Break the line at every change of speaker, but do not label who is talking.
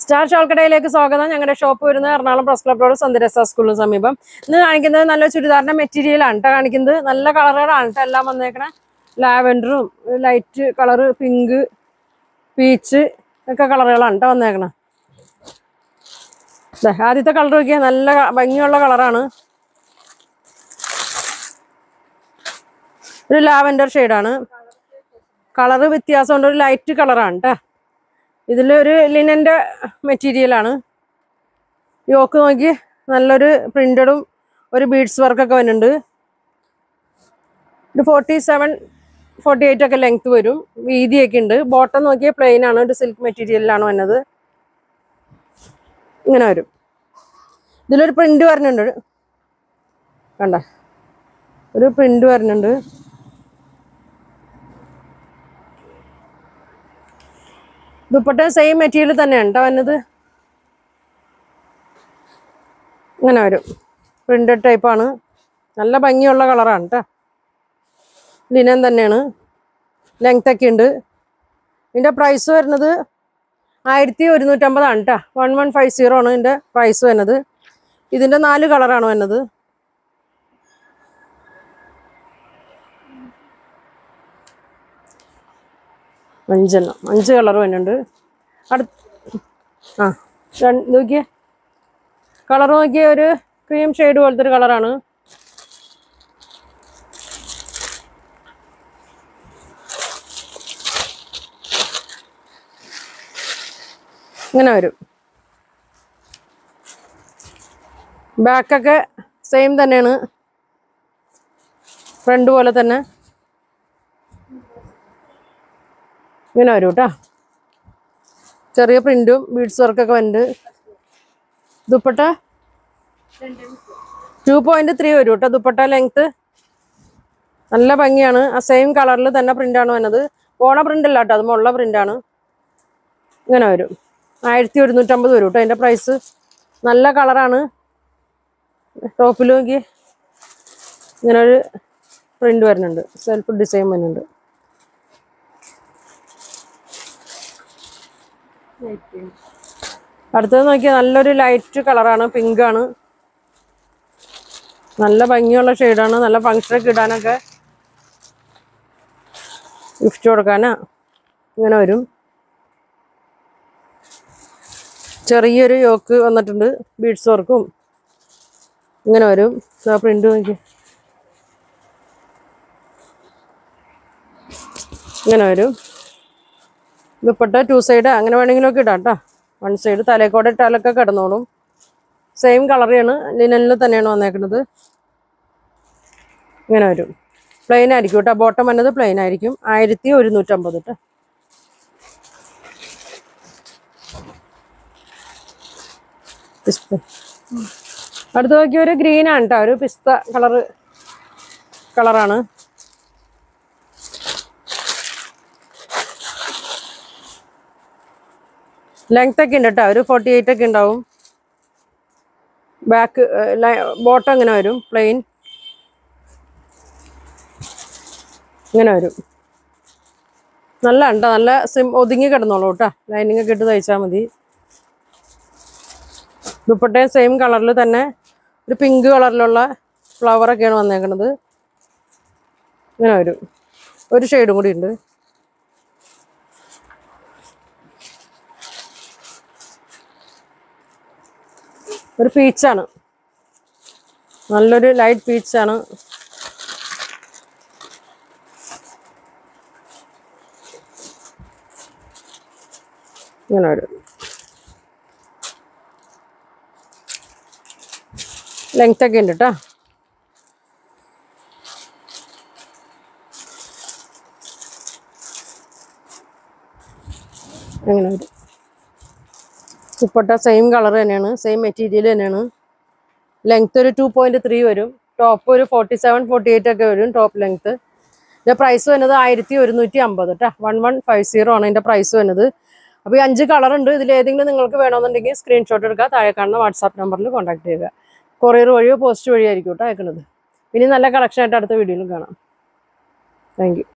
star ഷോൾക്കടയിലേക്ക് സ്വാഗതം ഞങ്ങളുടെ shop വരുന്നത് എറണാകുളം പ്രസ് ക്ലബ് റോഡ് സന്ദരസ സ്കൂളിന് സമീപം ഇന്ന് കാണിക്കുന്നത് നല്ല ചുരിദാറിന്റെ മെറ്റീരിയൽ ആണ് കേട്ടോ കാണിക്കുന്നത് നല്ല കളറുകളാണ് കേട്ടോ എല്ലാം വന്നേക്കണേ ലാവൻഡറും ലൈറ്റ് കളറ് പിങ്ക് പീച്ച് ഒക്കെ കളറുകളാണ് കേട്ടോ വന്നേക്കണേ ദേ, ആദ്യത്തെ കളർ നോക്കിയാൽ നല്ല ക- ഭംഗിയുള്ള കളറാണ് ഒരു ലാവൻഡർ ഷെയ്ഡാണ് കളറ് വ്യത്യാസമുണ്ട് ഒരു ലൈറ്റ് കളറാണ് കേട്ടോ ഇതിലൊരു ലിനൻ്റെ മെറ്റീരിയലാണ് യോക്ക് നോക്കി നല്ലൊരു പ്രിന്റഡും ഒരു ബീഡ്സ് വർക്കൊക്കെ വരുന്നുണ്ട് ഒരു ഫോർട്ടി സെവൻ ഫോർട്ടി എയ്റ്റ് ഒക്കെ ലെങ്ത് വരും വീതിയൊക്കെ ഉണ്ട് ബോട്ടം നോക്കിയാൽ പ്ലെയിൻ ആണ് ഒരു സിൽക്ക് മെറ്റീരിയലിലാണ് വന്നത് ഇങ്ങനെ വരും ഇതിലൊരു പ്രിന്റ് വരുന്നുണ്ട് കണ്ട ഒരു പ്രിന്റ് വരുന്നുണ്ട് ദുപ്പട്ട സെയിം മെറ്റീരിയൽ തന്നെയാണ് കേട്ടോ വന്നത് ഇങ്ങനെ വരും പ്രിന്റഡ് ടൈപ്പാണ് നല്ല ഭംഗിയുള്ള കളറാണ് കേട്ടോ ലിനൻ തന്നെയാണ് ലെങ്ത് ഒക്കെ ഉണ്ട് ഇതിൻ്റെ പ്രൈസ് വരുന്നത് ആയിരത്തി ഒരുന്നൂറ്റമ്പതാണ് കേട്ടോ വൺ വൺ ഫൈവ് സീറോ ആണ് ഇതിൻ്റെ പ്രൈസ് വരുന്നത് ഇതിൻ്റെ നാല് കളറാണ് വരുന്നത് അഞ്ചെണ്ണം അഞ്ച് കളർ വരുന്നുണ്ട് അടുത്ത ആ രണ്ട് നോക്കിയേ കളർ നോക്കിയ ഒരു ക്രീം ഷെയ്ഡ് പോലത്തെ ഒരു കളറാണ് ഇങ്ങനെ വരും ബാക്കൊക്കെ സെയിം തന്നെയാണ് ഫ്രണ്ട് പോലെ തന്നെ ഇങ്ങനെ വരും കേട്ടോ ചെറിയ പ്രിന്റും ബീഡ്സ് വർക്കൊക്കെ വരുന്നുണ്ട് ദുപ്പട്ട ടു പോയിന്റ് ത്രീ വരും കേട്ടോ ദുപ്പട്ട ലെങ്ത് നല്ല ഭംഗിയാണ് ആ സെയിം കളറിൽ തന്നെ പ്രിന്റാണ് വന്നത് പോണ പ്രിന്റ് അല്ല കേട്ടോ അത് മുള്ള പ്രിന്റാണ് ഇങ്ങനെ വരും ആയിരത്തി ഒരുന്നൂറ്റമ്പത് വരും കേട്ടോ അതിൻ്റെ പ്രൈസ് നല്ല കളറാണ് ടോപ്പിൽ നോക്കി ഇങ്ങനെ ഒരു പ്രിന്റ് വരുന്നുണ്ട് സെൽഫ് ഡിസൈൻ വരുന്നുണ്ട് അടുത്തത് നോക്കിയാൽ നല്ലൊരു ലൈറ്റ് കളറാണ് പിങ്ക് ആണ് നല്ല ഭംഗിയുള്ള ഷെയ്ഡാണ് നല്ല ഫങ്ഷനൊക്കെ ഇടാനൊക്കെ ഗിഫ്റ്റ് കൊടുക്കാനാ ഇങ്ങനെ വരും ചെറിയൊരു യോക്ക് വന്നിട്ടുണ്ട് ബീഡ്സ് വർക്കും ഇങ്ങനെ വരും പ്രിന്റ് നോക്കി ഇങ്ങനെ വരും ദുപ്പട്ട ടു സൈഡ് അങ്ങനെ വേണമെങ്കിലും ഒക്കെ ഇടാം കേട്ടോ വൺ സൈഡ് തലേക്കോടെ ഇട്ടാലൊക്കെ കിടന്നോളും സെയിം കളറാണ് ലിനനിൽ തന്നെയാണ് വന്നേക്കുന്നത് ഇങ്ങനെ വരും പ്ലെയിൻ ആയിരിക്കും കേട്ടോ ബോട്ടം വന്നത് പ്ലെയിൻ ആയിരിക്കും ആയിരത്തി ഒരുന്നൂറ്റമ്പത് കേട്ടോ പിസ്ത അടുത്ത നോക്കിയ ഒരു ഗ്രീൻ ആണ് കേട്ടോ ഒരു പിസ്ത കളറ് കളറാണ് ലെങ്ത് ഒക്കെ ഉണ്ട് കേട്ടോ ഒരു ഫോർട്ടി എയ്റ്റ് ഒക്കെ ഉണ്ടാവും ബാക്ക് ബോട്ടം ഇങ്ങനെ വരും പ്ലെയിൻ ഇങ്ങനെ വരും നല്ല ഉണ്ടോ നല്ല സിം ഒതുങ്ങി കിടന്നോളൂ കേട്ടോ ലൈനിങ് ഒക്കെ ഇട്ട് തയ്ച്ചാൽ മതി ദുപ്പട്ടയും സെയിം കളറിൽ തന്നെ ഒരു പിങ്ക് കളറിലുള്ള ഫ്ലവറൊക്കെയാണ് വന്നേക്കുന്നത് ഇങ്ങനെ വരും ഒരു ഷെയ്ഡും കൂടി ഉണ്ട് ഒരു പീച്ചാണ് നല്ലൊരു ലൈറ്റ് പീച്ചാണ് ഇങ്ങനെ വരും ലെങ്ത് ഒക്കെ ഉണ്ട് കേട്ടോ അങ്ങനെ വരും ദുപ്പട്ട സെയിം കളർ തന്നെയാണ് സെയിം മെറ്റീരിയൽ തന്നെയാണ് ലെങ്ത് ഒരു ടു പോയിന്റ് ത്രീ വരും ടോപ്പ് ഒരു ഫോർട്ടി സെവൻ ഫോർട്ടി എയ്റ്റ് ഒക്കെ വരും ടോപ്പ് ലെങ്ത് ഇതിന്റെ പ്രൈസ് വരുന്നത് ആയിരത്തി ഒരുന്നൂറ്റി അമ്പത് കേട്ടോ വൺ വൺ ഫൈവ് സീറോ ആണ് ഇതിന്റെ പ്രൈസ് വരുന്നത് അപ്പോൾ ഈ അഞ്ച് കളർ ഉണ്ട് ഇതിൽ ഏതെങ്കിലും നിങ്ങൾക്ക് വേണമെന്നുണ്ടെങ്കിൽ സ്ക്രീൻഷോട്ട് എടുക്കുക താഴെ കാണുന്ന വാട്സാപ്പ് നമ്പറിൽ കോൺടാക്ട് ചെയ്യുക കൊറിയർ വഴിയോ പോസ്റ്റ് വഴിയോ ആയിരിക്കും കേട്ടോ അയക്കുന്നത് ഇനി നല്ല കളക്ഷൻ ആയിട്ട് അടുത്ത വീഡിയോയിലും കാണാം താങ്ക് യു